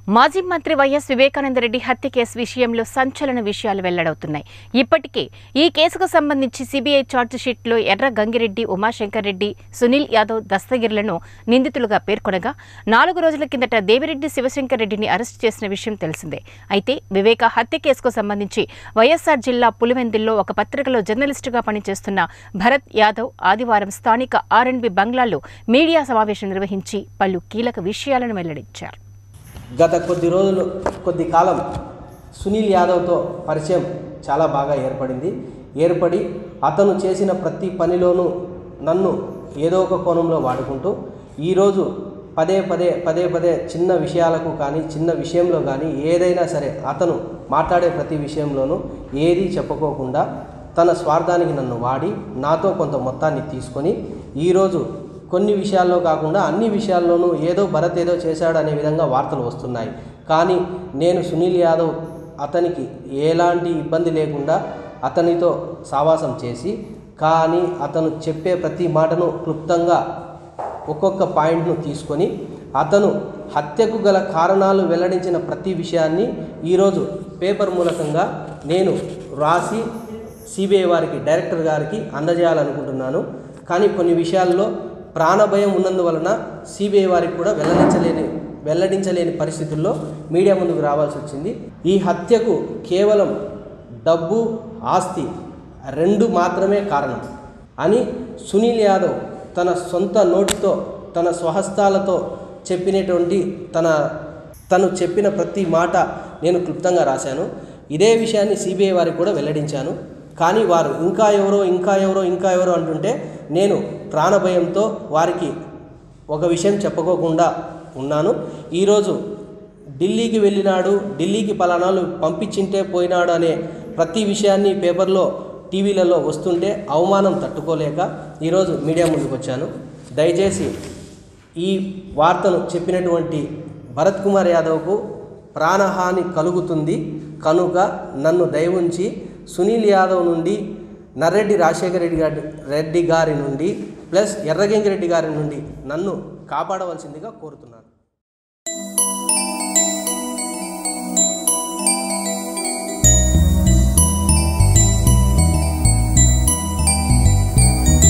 మాజీ మంత్రి వైఎస్ వివేకానందరెడ్డి హత్య కేసు విషయంలో సంచలన విషయాలు వెల్లడవుతున్నాయి ఇప్పటికే ఈ కేసుకు సంబంధించి సిబిఐ ఛార్జిషీట్లో ఎర్ర గంగిరెడ్డి ఉమాశంకర్ రెడ్డి సునీల్ యాదవ్ దస్తగిర్లను నిందితులుగా పేర్కొనగా నాలుగు రోజుల కిందట దేవిరెడ్డి శివశంకర్ రెడ్డిని అరెస్టు చేసిన విషయం తెలిసిందే అయితే వివేక హత్య కేసుకు సంబంధించి వైఎస్ఆర్ జిల్లా పులివెందుల్లో ఒక పత్రికలో జర్నలిస్టుగా పనిచేస్తున్న భరత్ యాదవ్ ఆదివారం స్థానిక ఆర్ఎండ్బి బంగ్లాలో మీడియా సమావేశం నిర్వహించి పలు కీలక విషయాలను వెల్లడించారు గత కొద్ది రోజులు కొద్ది కాలం సునీల్ యాదవ్తో పరిచయం చాలా బాగా ఏర్పడింది ఏర్పడి అతను చేసిన ప్రతి పనిలోనూ నన్ను ఏదో ఒక కోణంలో వాడుకుంటూ ఈరోజు పదే పదే పదే పదే చిన్న విషయాలకు కానీ చిన్న విషయంలో కానీ ఏదైనా సరే అతను మాట్లాడే ప్రతి విషయంలోనూ ఏదీ చెప్పుకోకుండా తన స్వార్థానికి నన్ను వాడి నాతో కొంత మొత్తాన్ని తీసుకొని ఈరోజు కొన్ని విషయాల్లో కాకుండా అన్ని విషయాల్లోనూ ఏదో భరత్ ఏదో చేశాడు అనే విధంగా వార్తలు వస్తున్నాయి కానీ నేను సునీల్ యాదవ్ అతనికి ఎలాంటి ఇబ్బంది లేకుండా అతనితో సావాసం చేసి కానీ అతను చెప్పే ప్రతి మాటను క్లుప్తంగా ఒక్కొక్క పాయింట్ను తీసుకొని అతను హత్యకు గల కారణాలు వెల్లడించిన ప్రతి విషయాన్ని ఈరోజు పేపర్ మూలకంగా నేను రాసి సిబిఐ వారికి డైరెక్టర్ గారికి అందజేయాలనుకుంటున్నాను కానీ కొన్ని విషయాల్లో ప్రాణభయం ఉన్నందువలన సిబిఐ వారికి కూడా వెల్లడించలేని వెల్లడించలేని పరిస్థితుల్లో మీడియా ముందుకు రావాల్సి వచ్చింది ఈ హత్యకు కేవలం డబ్బు ఆస్తి రెండు మాత్రమే కారణం అని సునీల్ యాదవ్ తన సొంత నోటితో తన స్వహస్తాలతో చెప్పినటువంటి తన తను చెప్పిన ప్రతి మాట నేను క్లుప్తంగా రాశాను ఇదే విషయాన్ని సిబిఐ వారికి కూడా వెల్లడించాను కానీ వారు ఇంకా ఎవరో ఇంకా ఎవరో ఇంకా ఎవరో అంటుంటే నేను ప్రాణభయంతో వారికి ఒక విషయం చెప్పుకోకుండా ఉన్నాను ఈరోజు ఢిల్లీకి వెళ్ళినాడు ఢిల్లీకి పలానాలు పంపించింటే పోయినాడు అనే ప్రతి విషయాన్ని పేపర్లో టీవీలలో వస్తుంటే అవమానం తట్టుకోలేక ఈరోజు మీడియా ముందుకు వచ్చాను దయచేసి ఈ వార్తను చెప్పినటువంటి భరత్ కుమార్ యాదవ్కు ప్రాణహాని కలుగుతుంది కనుక నన్ను దయవుంచి సునీల్ యాదవ్ నుండి నర్రెడ్డి రాజశేఖర రెడ్డి గారి రెడ్డి గారి నుండి ప్లస్ ఎర్రగంగిరెడ్డి గారి నుండి నన్ను కాపాడవలసిందిగా కోరుతున్నాను